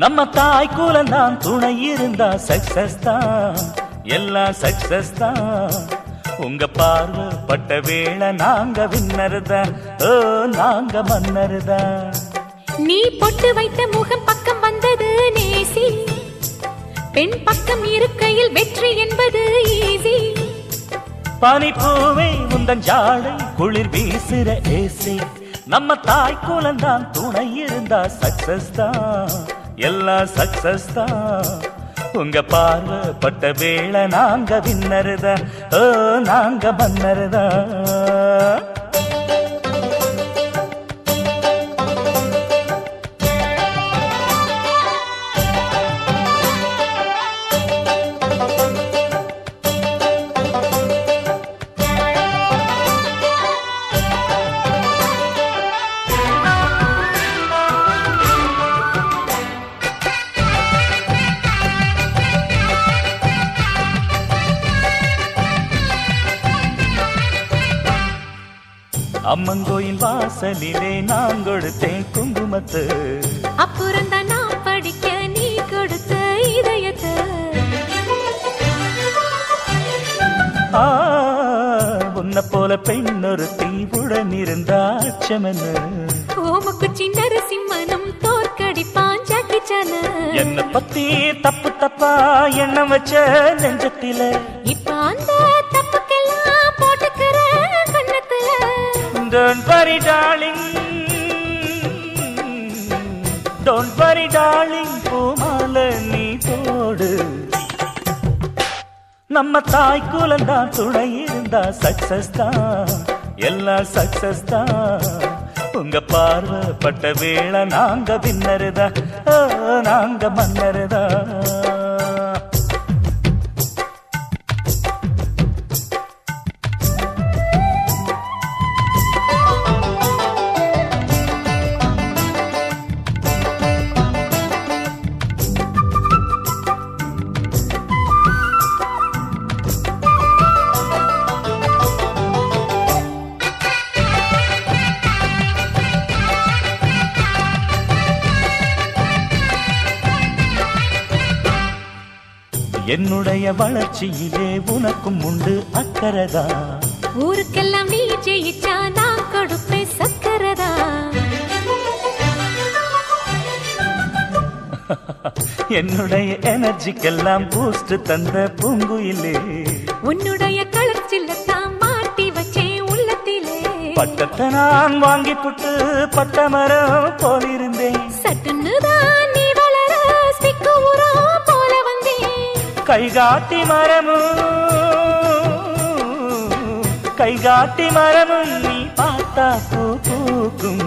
நம்ம தாய் கூலம் தான் துணை இருந்தா சக்சஸ் தான் எல்லாம் சக்சஸ் தான் உங்க பார்வை பட்ட வேளை நாங்க வின்னருதான் ஓ நாங்க மன்னருதான் நீ பொட்டு வைத்த முகம் பக்கம் வந்தது நேசி பெண் பக்கம் இருக்கையில் வெற்றி என்பது ஈஸி பனிப்பூவே உந்தன் ஜாடை குளிர் வீசுற ஏசி நம்ம தாய் கூலம் தான் துணை இருந்தா சக்சஸ் தான் எல்லாம் சக்சஸ் தான் உங்க பார்வை பட்ட வேளை நாங்க வின்னருதா ஓ நாங்க மன்னருதா அம்மங்கோயில் வாசலிலே நான் கொடுத்தேன் குங்குமத்து அப்புறம் தான் நான் படிக்க நீ கொடுத்த இதயத்தை ஆ உன்னை போல பெண் ஒரு தீவுடன் இருந்தா அச்சமென்னு ஓமக்குச்சி நரசிம்மனும் தோற்கடிப்பான் ஜாக்கிச்சான என்ன பத்தி தப்பு தப்பா எண்ணம் வச்ச நெஞ்சத்தில இப்ப அந்த தப்புக்கெல்லாம் போட்டுக்கிற கண்ணத்துல don't worry darling don't worry darling பூமால நீ போடு நம்ம தாய் குலந்தான் துணை இருந்தா சக்சஸ் தான் எல்லாம் சக்சஸ் தான் உங்க பார்வை பட்ட வேளை நாங்க வின்னருதா ஓ, நாங்க மன்னருதா என்னுடைய வளர்ச்சியிலே உனக்கும் உண்டு அக்கறதா ஊருக்கெல்லாம் நீ ஜெயிச்சா நான் கொடுப்பேன் சக்கரதா என்னுடைய எனர்ஜிக்கெல்லாம் பூஸ்ட் தந்த பூங்குயிலே உன்னுடைய கலர்ச்சில்லத்தான் மாட்டி வச்சேன் உள்ளத்திலே பட்டத்தை நான் வாங்கி புட்டு பட்ட மரம் போலிருந்தேன் சட்டுன்னு தான் நீ வளர ஸ்பிக்கு உரம் போல வந்தேன் கைகாட்டி மரமும் கைகாட்டி மரமும் நீ பார்த்தா பூ பூக்கும்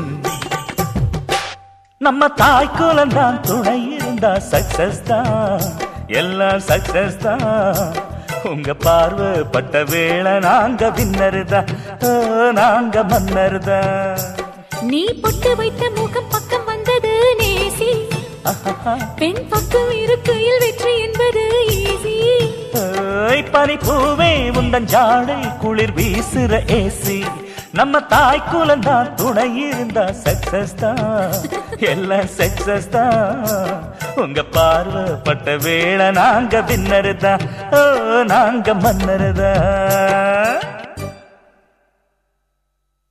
நம்ம தாய் குலந்தான் துணை இருந்தா சக்சஸ் தான் எல்லாம் சக்சஸ் தான் உங்க பார்வை பட்ட வேளை நாங்க வின்னருதா ஓ, நாங்க மன்னருதா நீ பொட்டு வைத்த முகம் பக்கம் வந்தது நேசி பெண் பக்கம் இருக்கையில் வெற்றி என்பது ஈஸி ஏய் பனி பூவே உந்தன் ஜாடை குளிர் வீசுற ஏசி நம்ம தாய் குலந்தான் துணை இருந்தா சக்சஸ் தான் எல்லாம் சக்சஸ் தான் உங்க பார்வை பட்ட வேளை நாங்க வின்னருதா ஓ நாங்க மன்னருதா